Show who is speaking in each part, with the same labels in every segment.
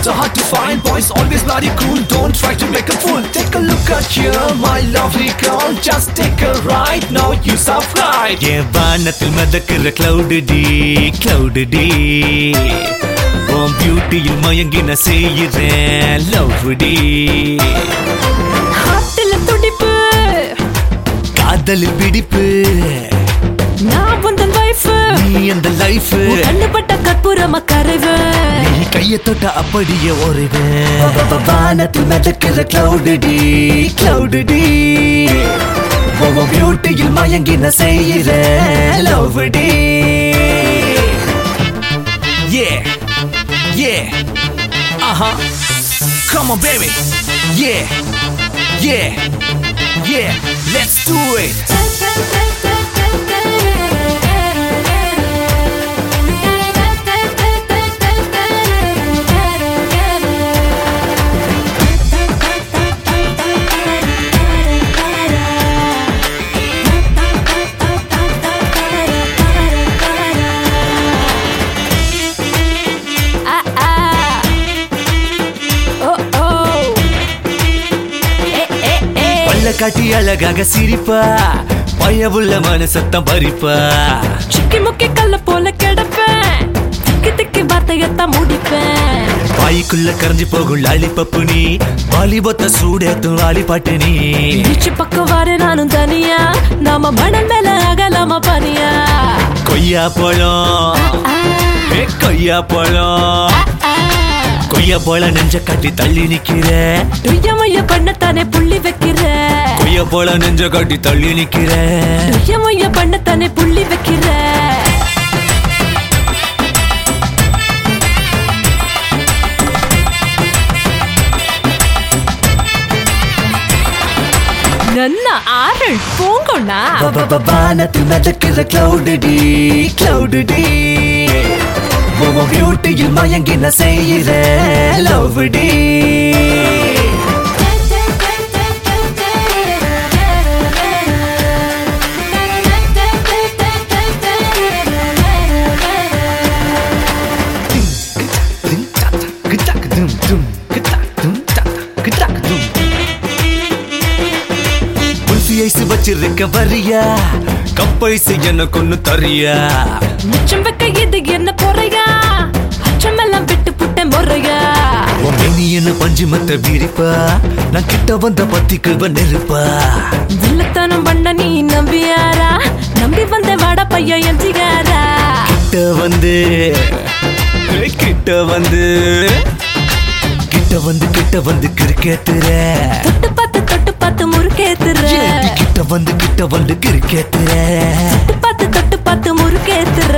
Speaker 1: so hard to find. Boys always bloody cool, don't try to make a fool. Take a look at you, my lovely girl. Just take a ride, now you right.
Speaker 2: என் வானத்தில் மதக்கிற cloud டி cloud டி உன் பியூட்டியில் மயங்கின செய்கிறேன் love D
Speaker 3: ஹார்ட்ல துடிப்பு
Speaker 2: காதலில் பிடிப்பு
Speaker 3: நான் உந்தன் வைஃப்
Speaker 2: நீ அந்த லைஃப்
Speaker 3: கண்ணுப்பட்ட கற்பூரமா கரைவு
Speaker 2: நீ கைய தொட்ட அப்படியே ஒருவன் வானத்தில் மதக்கிற கிளவுடு டி கிளவுடு டி உன் பியூட்டியில் மயங்கின செய்கிறேன் லவ் டி Yeah, yeah, uh-huh. Come on, baby. Yeah, yeah, yeah. Let's do it.
Speaker 3: ஆ, ஆ. ஓ, ஓ. ஏ, ஏ, ஏ.
Speaker 2: பல்ல காட்டி அழகாக சிரிப்பா பயவுள்ள மனசத்தம் பறிப்பா
Speaker 3: சிக்கி முக்கி கல்ல போல கிடப்பேன் திக்கி திக்கி வார்த்தையத்தான் முடிப்பேன்
Speaker 2: வாய்க்குள்ள கரைஞ்சு போகும் லாலிபப்பு நீ வாலிபத்த சூடேத்தும் வாலிபாட்டு நீ
Speaker 3: பீச்சு பக்கம் வாரு நானும் தனியா நாம மணல் மேல அகலாம பனியா
Speaker 2: கொய்யா பழம்
Speaker 3: ஆ,
Speaker 2: ஏ கொய்யா பழம்
Speaker 3: ஆ.
Speaker 2: கொய்யா பழம் நெஞ்ச காட்டி தள்ளி நிக்கிற
Speaker 3: டுய்ய மொய்ய பண்ணத்தானே புள்ளி வைக்கிற
Speaker 2: கொய்யா பழம் நெஞ்ச காட்டி தள்ளி நிக்கிற
Speaker 3: டுய்ய மொய்ய பண்ணத்தானே புள்ளி வைக்கிற ನನ್ನ ಆರಳ್ ಪೋಂಗೋಣ
Speaker 2: வானத்தில் மிதக்கிற கிளவுடு டி கிளவுடு டி உன் பியூட்டியில் மயங்கின செய்கிற லவ் டி குல்ஃபி ஐஸ் வச்சிருக்க வரியா கப்பைஸ் எனக்கு ஒண்ணு தரியா
Speaker 3: மிச்சம் வைக்க இது என்ன பொறையா அச்சமெல்லாம் விட்டு புட்ட முறையா
Speaker 2: உன் மேனியன பஞ்சுமத்த விரிப்பா நான் கிட்ட வந்த பத்திக்குவ நெருப்பா
Speaker 3: வில்லத்தனம் பண்ண நீ நம்பியாரா நம்பி வந்த வாட பையன் எஞ்சிகாரா
Speaker 2: கிட்ட வந்து ஏய், கிட்ட வந்து கிட்ட வந்து கிட்ட வந்து கிரிக்கெத்துற
Speaker 3: தொட்டு பார்த்து தொட்டு பார்த்து முறுக்கேத்துற
Speaker 2: ஏண்டி கிட்ட வந்து கிட்ட வந்து கிரிக்கெத்துற
Speaker 3: தொட்டு பார்த்து தொட்டு பார்த்து முறுக்கேத்துற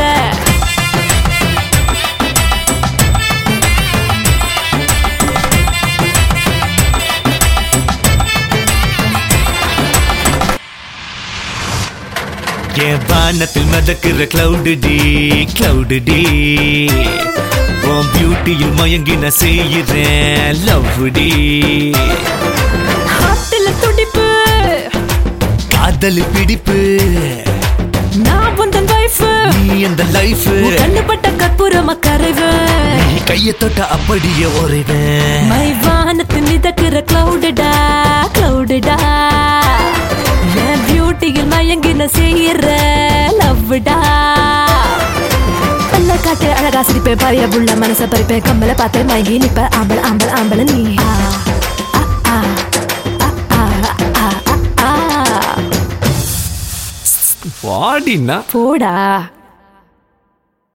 Speaker 2: என் வானத்தில் மிதக்கிற கிளவுடு டி கிளவுடு டி உன் பியூட்டியில் மயங்கின செய்கிறேன் லவ் டி
Speaker 3: ஹார்ட்ல துடிப்பு
Speaker 2: காதல் பிடிப்பு
Speaker 3: நான் உந்தன் வைஃப்
Speaker 2: நீ அந்த லைஃப்
Speaker 3: கண்ணுப்பட்ட கற்பூரமா கரைவு
Speaker 2: நீ கைய தொட்ட அப்படியே ஒருவன்
Speaker 3: மை வானத்து மிதக்கிற கிளவுடடா கிளவுடடா என் பியூட்டியில் மயங்கின செய்யற லவ்டா பல்ல காட்டு அழகா சிரிப்பேன் பழைய புள்ள மனச பறிப்பேன் கம்மல பார்த்தேன் மயங்கி நிப்ப ஆம்பள ஆம்பள ஆம்பள நீ ஆ, ஆ, ஆ, ஆ, ஆ, ஆ, ஆ.
Speaker 2: வாடினா
Speaker 3: போடா